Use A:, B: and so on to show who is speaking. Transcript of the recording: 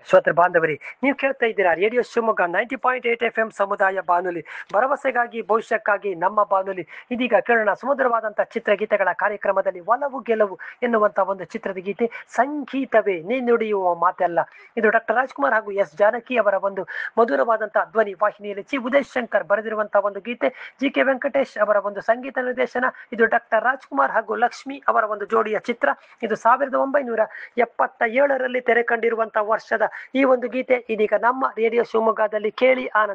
A: ಶ್ರೋತೃ ಬಾಂಧವರಿ ನೀವು ಕೇಳ್ತಾ ಇದ್ದೀರಾ radio Shivamogga ninety point eight F M ಸಮುದಾಯ ಬಾನುಲಿ ಭರವಸೆಗಾಗಿ ಭವಿಷ್ಯಕ್ಕಾಗಿ ನಮ್ಮ ಬಾನುಲಿ ಇದೀಗ ಕೇಳೋಣ ಸುಮಧುರವಾದಂತಹ ಚಿತ್ರಗೀತೆಗಳ ಕಾರ್ಯಕ್ರಮದಲ್ಲಿ ಒಲವು ಗೆಲುವು ಎನ್ನುವಂತ ಒಂದು ಚಿತ್ರದ ಗೀತೆ ಸಂಗೀತವೇ ನೀ ನುಡಿಯುವ ಮಾತೆಲ್ಲ ಇದು ಡಾಕ್ಟರ್ ರಾಜ್ಕುಮಾರ್ ಹಾಗೂ ಎಸ್ ಜಾನಕಿ ಅವರ ಒಂದು ಮಧುರವಾದಂತಹ ಧ್ವನಿ ವಾಹಿನಿಯಲ್ಲಿ ಚಿ ಉದಯ್ ಶಂಕರ್ ಬರೆದಿರುವಂತಹ ಒಂದು ಗೀತೆ ಜಿ ಕೆ ವೆಂಕಟೇಶ್ ಅವರ ಒಂದು ಸಂಗೀತ ನಿರ್ದೇಶನ ಇದು ಡಾಕ್ಟರ್ ರಾಜ್ಕುಮಾರ್ ಹಾಗೂ ಲಕ್ಷ್ಮಿ ಅವರ ಒಂದು ಜೋಡಿಯ ಚಿತ್ರ ಇದು ಸಾವಿರದ ಒಂಬೈನೂರ ಎಪ್ಪತ್ತ ಏಳರಲ್ಲಿ ತೆರೆ ಕಂಡಿರುವಂತಹ ವರ್ಷದ ಈ ಒಂದು ಗೀತೆ ಇದೀಗ ನಮ್ಮ ರೇಡಿಯೋ ಶಿವಮೊಗ್ಗದಲ್ಲಿ ಕೇಳಿ ಆನಂದ